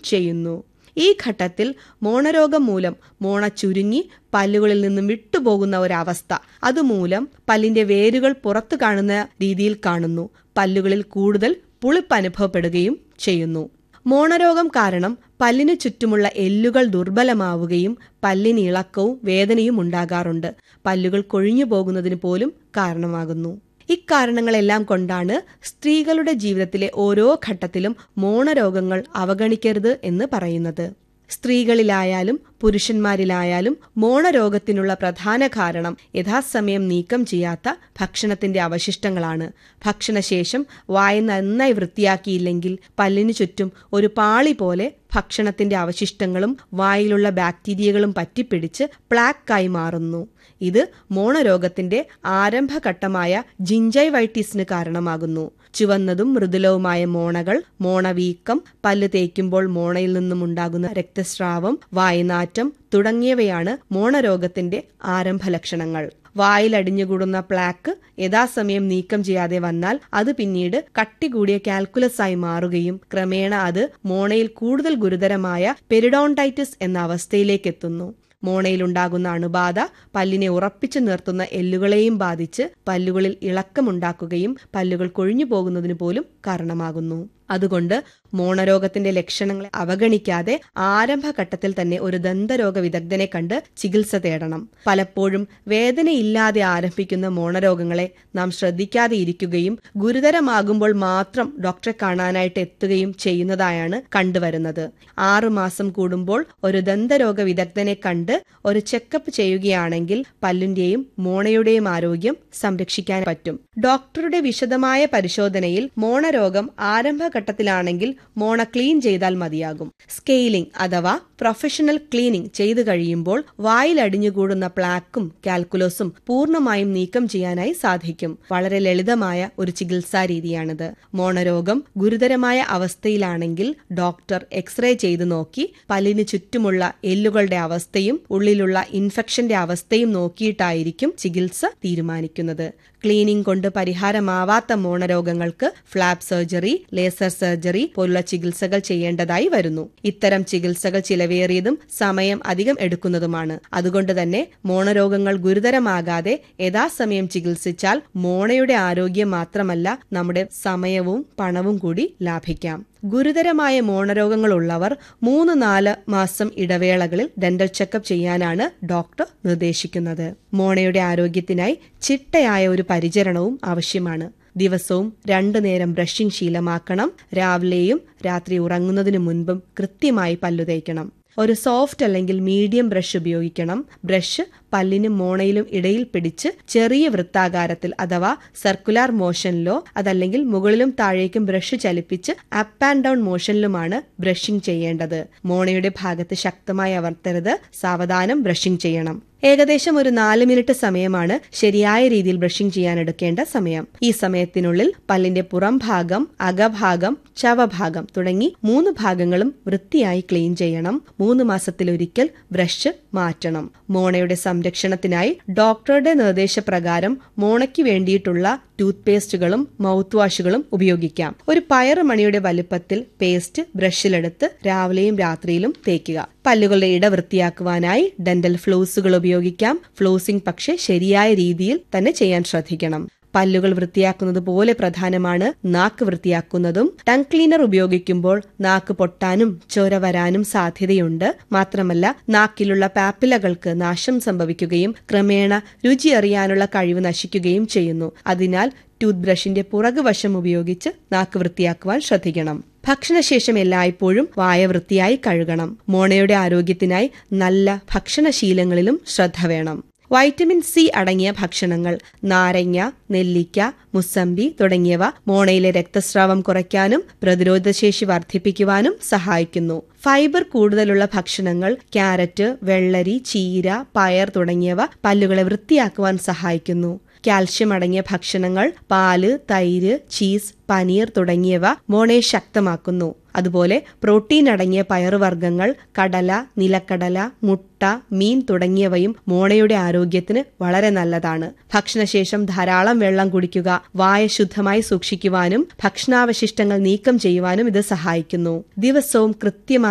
ചെയ്യുന്നു ഈ ഘട്ടത്തിൽ മോണരോഗം മൂലം മോണ ചുരുങ്ങി പല്ലുകളിൽ നിന്നും വിട്ടുപോകുന്ന ഒരവസ്ഥ അതുമൂലം പല്ലിന്റെ വേരുകൾ പുറത്തു കാണുന്ന രീതിയിൽ കാണുന്നു പല്ലുകളിൽ കൂടുതൽ പുളിപ്പ് അനുഭവപ്പെടുകയും ചെയ്യുന്നു മോണരോഗം കാരണം പല്ലിനു ചുറ്റുമുള്ള എല്ലുകൾ ദുർബലമാവുകയും പല്ലിന് ഇളക്കവും വേദനയും ഉണ്ടാകാറുണ്ട് പല്ലുകൾ കൊഴിഞ്ഞു പോകുന്നതിന് പോലും കാരണമാകുന്നു ഇക്കാരണങ്ങളെല്ലാം കൊണ്ടാണ് സ്ത്രീകളുടെ ജീവിതത്തിലെ ഓരോ ഘട്ടത്തിലും മോണരോഗങ്ങൾ അവഗണിക്കരുത് എന്ന് പറയുന്നത് സ്ത്രീകളിലായാലും പുരുഷന്മാരിലായാലും മോണരോഗത്തിനുള്ള പ്രധാന കാരണം യഥാസമയം നീക്കം ചെയ്യാത്ത ഭക്ഷണത്തിന്റെ അവശിഷ്ടങ്ങളാണ് ഭക്ഷണശേഷം വായ നന്നായി വൃത്തിയാക്കിയില്ലെങ്കിൽ പല്ലിനു ചുറ്റും ഒരു പാളി പോലെ ഭക്ഷണത്തിന്റെ അവശിഷ്ടങ്ങളും വായിലുള്ള ബാക്ടീരിയകളും പറ്റിപ്പിടിച്ച് പ്ലാക്കായി മാറുന്നു ഇത് മോണരോഗത്തിന്റെ ആരംഭഘട്ടമായ ജിഞ്ചൈവൈറ്റിസിന് കാരണമാകുന്നു ചുവന്നതും മൃദുലവുമായ മോണകൾ മോണവീക്കം പല്ല് തേക്കുമ്പോൾ മോണയിൽ നിന്നും ഉണ്ടാകുന്ന രക്തസ്രാവം വായനാറ്റം തുടങ്ങിയവയാണ് മോണരോഗത്തിന്റെ ആരംഭ ലക്ഷണങ്ങൾ വായിൽ അടിഞ്ഞുകൂടുന്ന പ്ലാക്ക് യഥാസമയം നീക്കം ചെയ്യാതെ വന്നാൽ അത് പിന്നീട് കട്ടി കൂടിയ കാൽക്കുലസ് ആയി മാറുകയും ക്രമേണ അത് മോണയിൽ കൂടുതൽ ഗുരുതരമായ പെരിഡോണ്ടൈറ്റിസ് എന്ന അവസ്ഥയിലേക്ക് എത്തുന്നു മോണയിലുണ്ടാകുന്ന അണുബാധ പല്ലിനെ ഉറപ്പിച്ചു നിർത്തുന്ന എല്ലുകളെയും ബാധിച്ച് പല്ലുകളിൽ ഇളക്കമുണ്ടാക്കുകയും പല്ലുകൾ കൊഴിഞ്ഞു പോകുന്നതിന് പോലും കാരണമാകുന്നു അതുകൊണ്ട് മോണരോഗത്തിന്റെ ലക്ഷണങ്ങളെ അവഗണിക്കാതെ ആരംഭഘട്ടത്തിൽ തന്നെ ഒരു ദന്തരോഗ വിദഗ്ധനെ കണ്ട് ചികിത്സ തേടണം പലപ്പോഴും വേദനയില്ലാതെ ആരംഭിക്കുന്ന മോണരോഗങ്ങളെ നാം ശ്രദ്ധിക്കാതെ ഇരിക്കുകയും ഗുരുതരമാകുമ്പോൾ മാത്രം ഡോക്ടറെ കാണാനായിട്ട് എത്തുകയും ചെയ്യുന്നതായാണ് കണ്ടുവരുന്നത് ആറു മാസം കൂടുമ്പോൾ ഒരു ദന്തരോഗ വിദഗ്ധനെ കണ്ട് ഒരു ചെക്കപ്പ് ചെയ്യുകയാണെങ്കിൽ പല്ലിന്റെയും മോണയുടെയും ആരോഗ്യം സംരക്ഷിക്കാൻ പറ്റും ഡോക്ടറുടെ വിശദമായ പരിശോധനയിൽ മോണരോഗം ആരംഭഘട്ടത്തിലാണെങ്കിൽ മോണ ക്ലീൻ ചെയ്താൽ മതിയാകും സ്കെയിലിംഗ് അഥവാ പ്രൊഫഷണൽ ക്ലീനിംഗ് ചെയ്തു കഴിയുമ്പോൾ വായിൽ അടിഞ്ഞുകൂടുന്ന പ്ലാക്കും കാൽക്കുലസും പൂർണ്ണമായും നീക്കം ചെയ്യാനായി സാധിക്കും വളരെ ലളിതമായ ഒരു ചികിത്സാ രീതിയാണിത് മോണരോഗം ഗുരുതരമായ അവസ്ഥയിലാണെങ്കിൽ ഡോക്ടർ എക്സ്റേ ചെയ്തു നോക്കി പല്ലിന് ചുറ്റുമുള്ള എല്ലുകളുടെ അവസ്ഥയും ഉള്ളിലുള്ള ഇൻഫെക്ഷന്റെ അവസ്ഥയും നോക്കിയിട്ടായിരിക്കും ചികിത്സ തീരുമാനിക്കുന്നത് ക്ലീനിംഗ് കൊണ്ട് പരിഹാരമാവാത്ത മോണരോഗങ്ങൾക്ക് ഫ്ലാപ്പ് സർജറി ലേസർ സർജറി പോലുള്ള ചികിത്സകൾ ചെയ്യേണ്ടതായി വരുന്നു ഇത്തരം ചികിത്സകൾ ചിലവേറിയതും സമയം അധികം എടുക്കുന്നതുമാണ് അതുകൊണ്ട് തന്നെ മോണരോഗങ്ങൾ ഗുരുതരമാകാതെ യഥാസമയം ചികിത്സിച്ചാൽ മോണയുടെ ആരോഗ്യം മാത്രമല്ല നമ്മുടെ സമയവും പണവും കൂടി ലാഭിക്കാം ഗുരുതരമായ മോണരോഗങ്ങളുള്ളവർ മൂന്ന് നാല് മാസം ഇടവേളകളിൽ ഡെന്റൽ ചെക്കപ്പ് ചെയ്യാനാണ് ഡോക്ടർ നിർദ്ദേശിക്കുന്നത് മോണയുടെ ആരോഗ്യത്തിനായി ചിട്ടയായ ഒരു പരിചരണവും ആവശ്യമാണ് ദിവസവും രണ്ടു നേരം ബ്രഷിംഗ് ശീലമാക്കണം രാവിലെയും രാത്രി ഉറങ്ങുന്നതിനു മുൻപും കൃത്യമായി പല്ലു തേക്കണം ഒരു സോഫ്റ്റ് അല്ലെങ്കിൽ മീഡിയം ബ്രഷ് ഉപയോഗിക്കണം ബ്രഷ് പല്ലിനും മോണയിലും ഇടയിൽ പിടിച്ച് ചെറിയ വൃത്താകാരത്തിൽ അഥവാ സർക്കുലാർ മോഷനിലോ അതല്ലെങ്കിൽ മുകളിലും താഴേക്കും ബ്രഷ് ചലിപ്പിച്ച് അപ്പ് ആൻഡ് ഡൗൺ മോഷനിലുമാണ് ബ്രഷിംഗ് ചെയ്യേണ്ടത് മോണയുടെ ഭാഗത്ത് ശക്തമായി അമർത്തരുത് സാവധാനം ബ്രഷിംഗ് ചെയ്യണം ഏകദേശം ഒരു നാല് മിനിറ്റ് സമയമാണ് ശരിയായ രീതിയിൽ ബ്രഷിംഗ് ചെയ്യാൻ എടുക്കേണ്ട സമയം ഈ സമയത്തിനുള്ളിൽ പല്ലിന്റെ പുറം ഭാഗം അകഭാഗം ചവഭാഗം തുടങ്ങി മൂന്ന് ഭാഗങ്ങളും വൃത്തിയായി ക്ലീൻ ചെയ്യണം മൂന്ന് മാസത്തിലൊരിക്കൽ ബ്രഷ് മാറ്റണം മോണയുടെ സംരക്ഷണത്തിനായി ഡോക്ടറുടെ നിർദ്ദേശപ്രകാരം മോണയ്ക്ക് വേണ്ടിയിട്ടുള്ള ടൂത്ത് പേസ്റ്റുകളും മൗത്ത് വാഷുകളും ഉപയോഗിക്കാം ഒരു പയറുമണിയുടെ വലുപ്പത്തിൽ പേസ്റ്റ് ബ്രഷിലെടുത്ത് രാവിലെയും രാത്രിയിലും തേക്കുക പല്ലുകളുടെ ഇട വൃത്തിയാക്കുവാനായി ഡെന്റൽ ഫ്ലോസുകൾ ഉപയോഗിക്കാം ഫ്ലോസിംഗ് പക്ഷേ ശരിയായ രീതിയിൽ തന്നെ ചെയ്യാൻ ശ്രദ്ധിക്കണം പല്ലുകൾ വൃത്തിയാക്കുന്നത് പോലെ പ്രധാനമാണ് നാക്ക് വൃത്തിയാക്കുന്നതും ടങ് ക്ലീനർ ഉപയോഗിക്കുമ്പോൾ നാക്ക് പൊട്ടാനും ചോര വരാനും സാധ്യതയുണ്ട് മാത്രമല്ല നാക്കിലുള്ള പാപ്പിലകൾക്ക് നാശം സംഭവിക്കുകയും ക്രമേണ രുചി അറിയാനുള്ള കഴിവ് നശിക്കുകയും ചെയ്യുന്നു അതിനാൽ ടൂത്ത് ബ്രഷിന്റെ പുറകുവശം ഉപയോഗിച്ച് നാക്ക് വൃത്തിയാക്കുവാൻ ശ്രദ്ധിക്കണം ഭക്ഷണശേഷം എല്ലായ്പ്പോഴും വായ വൃത്തിയായി കഴുകണം മോണയുടെ ആരോഗ്യത്തിനായി നല്ല ഭക്ഷണശീലങ്ങളിലും ശ്രദ്ധ വേണം വൈറ്റമിൻ സി അടങ്ങിയ ഭക്ഷണങ്ങൾ നാരങ്ങ നെല്ലിക്ക മുസമ്പി തുടങ്ങിയവ മോണയിലെ രക്തസ്രാവം കുറയ്ക്കാനും പ്രതിരോധശേഷി വർദ്ധിപ്പിക്കുവാനും സഹായിക്കുന്നു ഫൈബർ കൂടുതലുള്ള ഭക്ഷണങ്ങൾ ക്യാരറ്റ് വെള്ളരി ചീര പയർ തുടങ്ങിയവ പല്ലുകളെ വൃത്തിയാക്കുവാൻ സഹായിക്കുന്നു കാൽഷ്യം അടങ്ങിയ ഭക്ഷണങ്ങൾ പാല് തൈര് ചീസ് പനീർ തുടങ്ങിയവ മോണയെ ശക്തമാക്കുന്നു അതുപോലെ പ്രോട്ടീൻ അടങ്ങിയ പയറുവർഗ്ഗങ്ങൾ കടല നിലക്കടല മുട്ട മീൻ തുടങ്ങിയവയും മോണയുടെ ആരോഗ്യത്തിന് വളരെ നല്ലതാണ് ഭക്ഷണശേഷം ധാരാളം വെള്ളം കുടിക്കുക വായ ശുദ്ധമായി സൂക്ഷിക്കുവാനും ഭക്ഷണാവശിഷ്ടങ്ങൾ നീക്കം ചെയ്യുവാനും ഇത് സഹായിക്കുന്നു ദിവസവും കൃത്യമായി